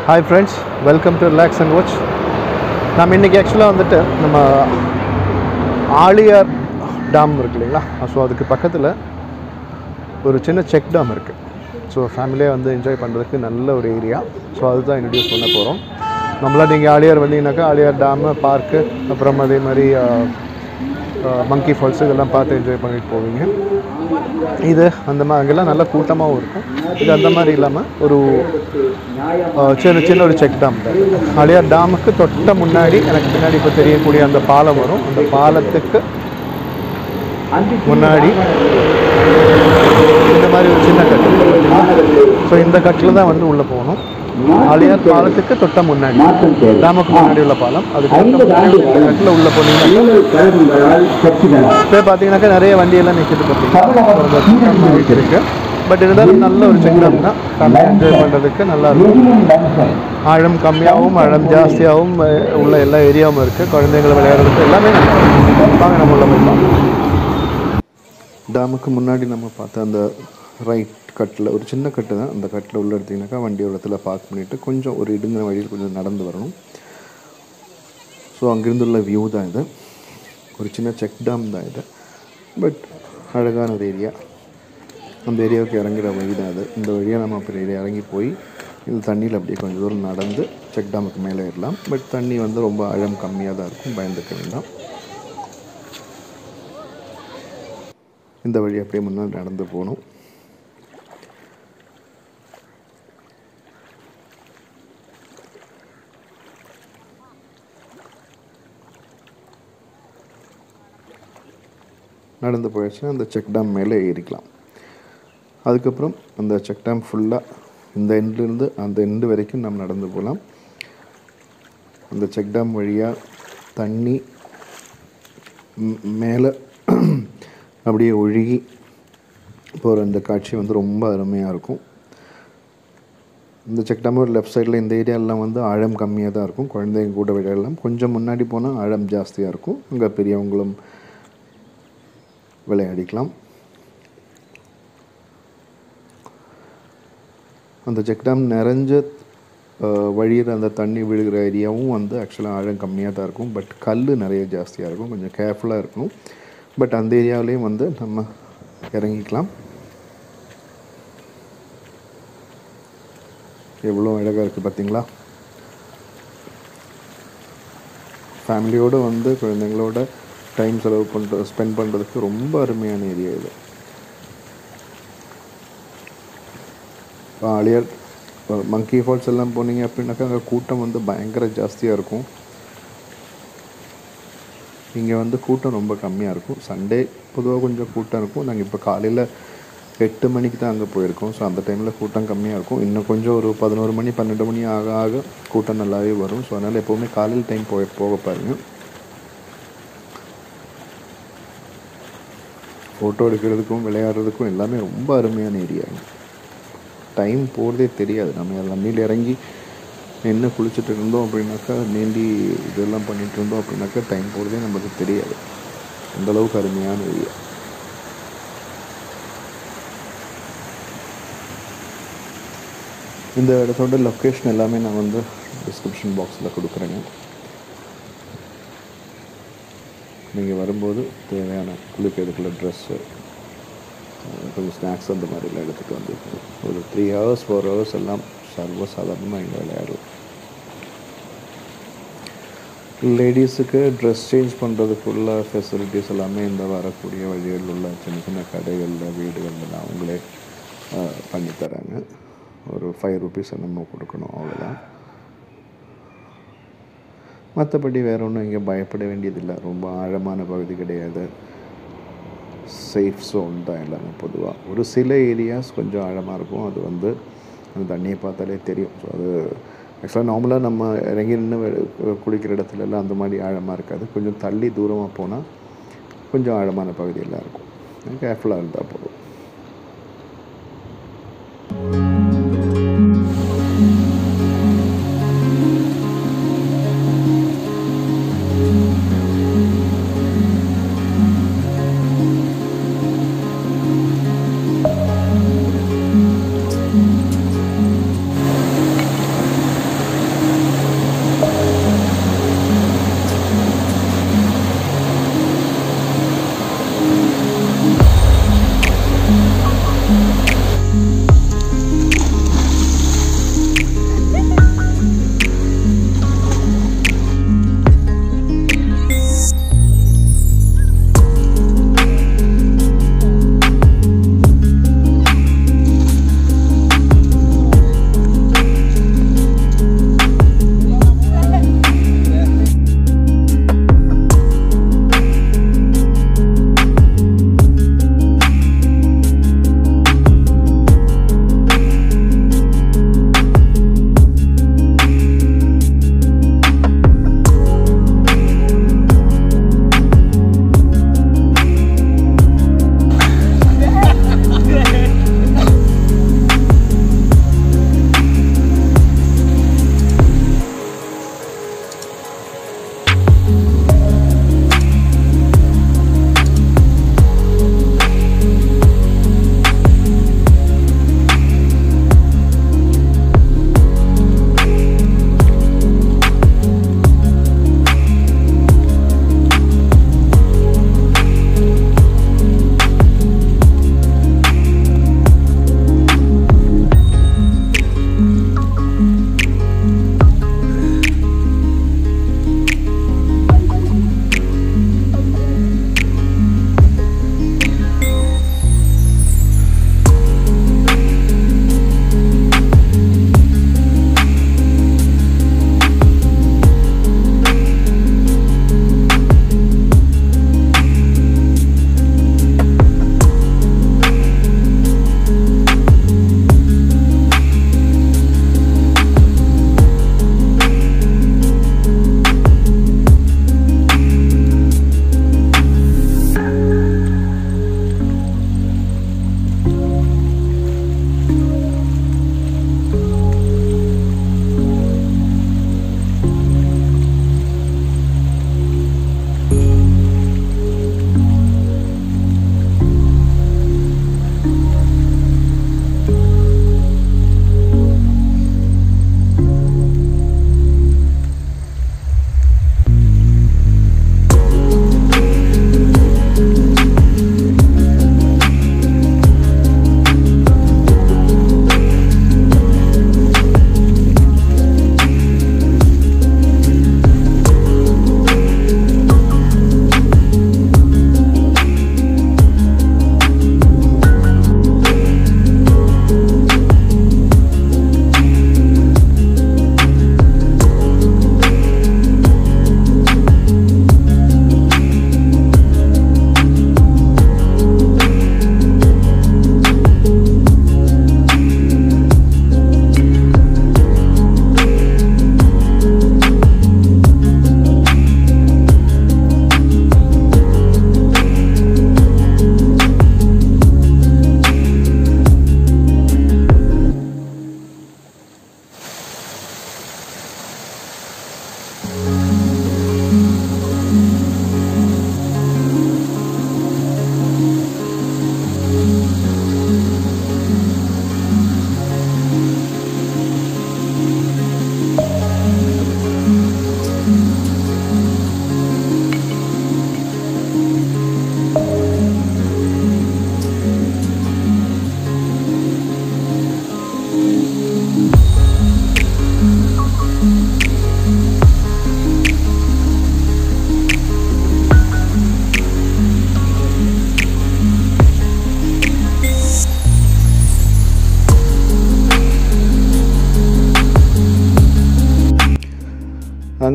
Hi friends welcome to relax and watch நம்ம இன்றைக்கி ஆக்சுவலாக வந்துட்டு நம்ம ஆழியார் டேம் இருக்கு இல்லைங்களா ஸோ அதுக்கு பக்கத்தில் ஒரு சின்ன செக் டேம் இருக்குது ஸோ ஃபேமிலியாக வந்து என்ஜாய் பண்ணுறதுக்கு நல்ல ஒரு ஏரியா ஸோ அதுதான் இன்ட்ரடியூஸ் பண்ண போகிறோம் நம்மளா நீங்கள் ஆழியார் வந்தீங்கன்னாக்கா ஆழியார் டேமு பார்க்கு அப்புறம் அதே மாதிரி மங்கி ஃபால்ஸ் இதெல்லாம் பார்த்து என்ஜாய் பண்ணிட்டு போவீங்க இது அந்த மாதிரி அங்கெல்லாம் நல்ல கூட்டமாகவும் இருக்கும் இது அந்த மாதிரி இல்லாமல் ஒரு அஹ், சின்ன சின்ன ஒரு செக் டேம் தான் ஆழியார் டேமுக்கு தொட்ட முன்னாடி எனக்கு பின்னாடி இப்போ தெரியக்கூடிய அந்த பாலம் வரும் அந்த பாலத்துக்கு முன்னாடி இந்த மாதிரி ஒரு சின்ன கட்டு ஸோ இந்த கட்டில் தான் வந்து உள்ளே போகணும் ஆழியார் பாலத்துக்கு தொட்ட முன்னாடி டேமுக்கு முன்னாடி உள்ள பாலம் அதுக்கு தொட்ட முன்னாடி உள்ள கட்டில் உள்ளே போனீங்கன்னா இப்போ பார்த்தீங்கன்னாக்கா நிறைய வண்டியெல்லாம் நிற்கிது பார்த்தீங்கன்னா இருக்கு பட் இருந்தாலும் நல்ல ஒரு செக் டேம் தான் ஃபேமிலி என்ஜாய் பண்ணுறதுக்கு நல்லா இருக்கும் ஆழம் கம்மியாகவும் ஆழம் ஜாஸ்தியாகவும் அஹ், உள்ள எல்லா ஏரியாவும் இருக்குது குழந்தைங்களை விளையாடுறதுக்கு எல்லாமே நல்லா இருக்கும். வாங்க நம்ம உள்ள போய் பார்க்கலாம் டேமுக்கு முன்னாடி நம்ம பார்த்த அந்த ரைட் கட்டில் ஒரு சின்ன கட்டு தான் அந்த கட்டில் உள்ள எடுத்திங்கனாக்கா வண்டி ஒரு இடத்துல பார்க் பண்ணிவிட்டு கொஞ்சம் ஒரு இடுங்கின வழியில் கொஞ்சம் நடந்து வரணும் ஸோ அங்கிருந்து உள்ள வியூ தான் இது ஒரு சின்ன செக் டேம் தான் இது பட் அழகான ஒரு ஏரியா அந்த ஏரியாவுக்கு இறங்குற வழி தான் அது இந்த வழியாக நம்ம அப்படி இறங்கி போய் இந்த தண்ணியில் அப்படியே கொஞ்சம் தூரம் நடந்து செக் டேமுக்கு மேலே ஏறலாம் பட் தண்ணி வந்து ரொம்ப ஆழம் கம்மியாக தான் இருக்கும் பயந்துக்க வேண்டாம் இந்த வழி அப்படியே முன்னாடி நடந்து போகணும் நடந்து போயிடுச்சுன்னா அந்த செக் டேம் மேலே ஏறிக்கலாம் அதுக்கப்புறம் அந்த செக் டேம் ஃபுல்லாக இந்த எண்ட்லேருந்து அந்த எண்டு வரைக்கும் நம்ம நடந்து போகலாம் அந்த செக் டேம் வழியாக தண்ணி ம், மேலே அப்படியே ஒழுகி போகிற இந்த காட்சி வந்து ரொம்ப அருமையாக இருக்கும் இந்த செக் டேம் லெஃப்ட் சைடில் இந்த ஏரியாலாம் வந்து ஆழம் கம்மியாக தான் இருக்கும் குழந்தைங்க கூட விளையாடலாம் கொஞ்சம் முன்னாடி போனால் ஆழம் ஜாஸ்தியாக இருக்கும் அங்கே பெரியவங்களும் விளையாடிக்கலாம் அந்த செக் டேம் நிறைஞ்ச வழியிற அந்த தண்ணி விழுகிற ஏரியாவும் வந்து ஆக்சுவலாக ஆழம் கம்மியாக தான் இருக்கும் பட் கல் நிறைய ஜாஸ்தியாக இருக்கும் கொஞ்சம் கேர்ஃபுல்லாக இருக்கணும் பட் அந்த ஏரியாவிலையும் வந்து நம்ம இறங்கிக்கலாம் எவ்வளோ அழகாக இருக்குது பார்த்தீங்களா ஃபேமிலியோடு வந்து குழந்தைங்களோட டைம் செலவு பண்ணுற ஸ்பெண்ட் பண்ணுறதுக்கு ரொம்ப அருமையான ஏரியா இது இப்போ ஆலியார் மங்கி ஃபால்ஸ் எல்லாம் போனீங்க அப்படின்னாக்கா அங்கே கூட்டம் வந்து பயங்கர ஜாஸ்தியாக இருக்கும் இங்கே வந்து கூட்டம் ரொம்ப கம்மியாக இருக்கும் சண்டே பொதுவாக கொஞ்சம் கூட்டம் இருக்கும் நாங்கள் இப்போ காலையில் எட்டு மணிக்கு தான் அங்கே போயிருக்கோம் ஸோ அந்த டைமில் கூட்டம் கம்மியாக இருக்கும் இன்னும் கொஞ்சம் ஒரு பதினோரு மணி பன்னெண்டு மணி ஆக ஆக கூட்டம் நல்லாவே வரும் ஸோ அதனால் எப்போவுமே காலையில் டைம் போய் போக பாருங்கள் ஃபோட்டோ எடுக்கிறதுக்கும் விளையாடுறதுக்கும் எல்லாமே ரொம்ப அருமையான ஏரியா டைம் போகிறதே தெரியாது நம்ம தண்ணியில் இறங்கி நின்று குளிச்சுட்டு இருந்தோம் அப்படின்னாக்கா நீந்தி இதெல்லாம் பண்ணிட்டு இருந்தோம் அப்படின்னாக்கா டைம் போகிறதே நமக்கு தெரியாது அந்த அளவுக்கு அருமையான ஏரியா இந்த இடத்தோட லொக்கேஷன் எல்லாமே நான் வந்து டிஸ்கிரிப்ஷன் பாக்ஸில் கொடுக்குறேங்க நீங்கள் வரும்போது தேவையான குளிக்கிறதுக்குள்ள ட்ரெஸ்ஸு கொஞ்சம் ஸ்நாக்ஸ் அந்த மாதிரிலாம் எடுத்துகிட்டு வந்து ஒரு த்ரீ ஹவர்ஸ் ஃபோர் ஹவர்ஸ் எல்லாம் சர்வசாதாரணமாக இங்கே விளையாடலாம் லேடிஸுக்கு ட்ரெஸ் சேஞ்ச் பண்ணுறதுக்குள்ள ஃபெசிலிட்டிஸ் எல்லாமே இந்த வரக்கூடிய வழிகளில் உள்ள சின்ன சின்ன கடைகளில் வீடுகளில் அவங்களே அஹ், பண்ணி தராங்க ஒரு ஃபைவ் ருபீஸ் நம்ம கொடுக்கணும் அவ்வளோதான் மற்றபடி வேற ஒன்றும் இங்கே பயப்பட வேண்டியதில்லை ரொம்ப ஆழமான பகுதி கிடையாது சேஃப் ஜோன் தான் எல்லாமே பொதுவாக ஒரு சில ஏரியாஸ் கொஞ்சம் ஆழமாக இருக்கும் அது வந்து அந்த தண்ணியை பார்த்தாலே தெரியும் ஸோ அது ஆக்சுவலாக நார்மலாக நம்ம இறங்கி நின்று வெ- குளிக்கிற இடத்துல எல்லாம் அந்த மாதிரி ஆழமாக இருக்காது கொஞ்சம் தள்ளி தூரமாக போனால் கொஞ்சம் ஆழமான பகுதியெல்லாம் இருக்கும் கேர்ஃபுல்லாக இருந்தால் போதும்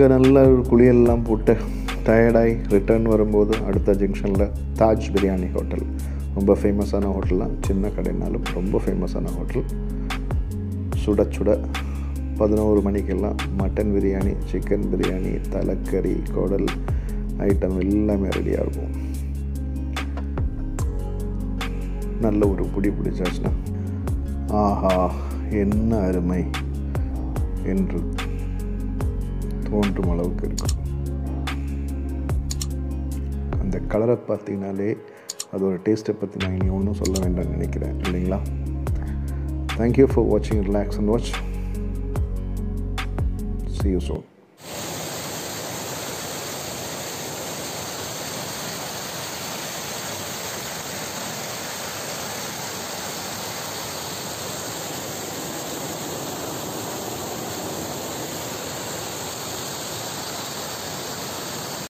அங்கே நல்ல ஒரு குளியெல்லாம் போட்டு டயர்டாகி ரிட்டர்ன் வரும்போது அடுத்த ஜங்ஷனில் தாஜ் பிரியாணி ஹோட்டல் ரொம்ப ஃபேமஸான ஹோட்டல் தான் சின்ன கடைனாலும் ரொம்ப ஃபேமஸான ஹோட்டல் சுட சுட பதினோரு மணிக்கெல்லாம் மட்டன் பிரியாணி சிக்கன் பிரியாணி தலைக்கறி குடல் ஐட்டம் எல்லாமே ரெடியாக இருக்கும் நல்ல ஒரு புடி பிடிச்சாச்சுன்னா ஆஹா என்ன அருமை என்று தோன்றும் அளவுக்கு இருக்கும் அந்த கலரை பார்த்தீங்கனாலே அதோட டேஸ்ட்டை பற்றி நான் இனி ஒன்றும் சொல்ல வேண்டாம்னு நினைக்கிறேன் இல்லைங்களா தேங்க்யூ ஃபார் வாட்சிங் relax and watch see you soon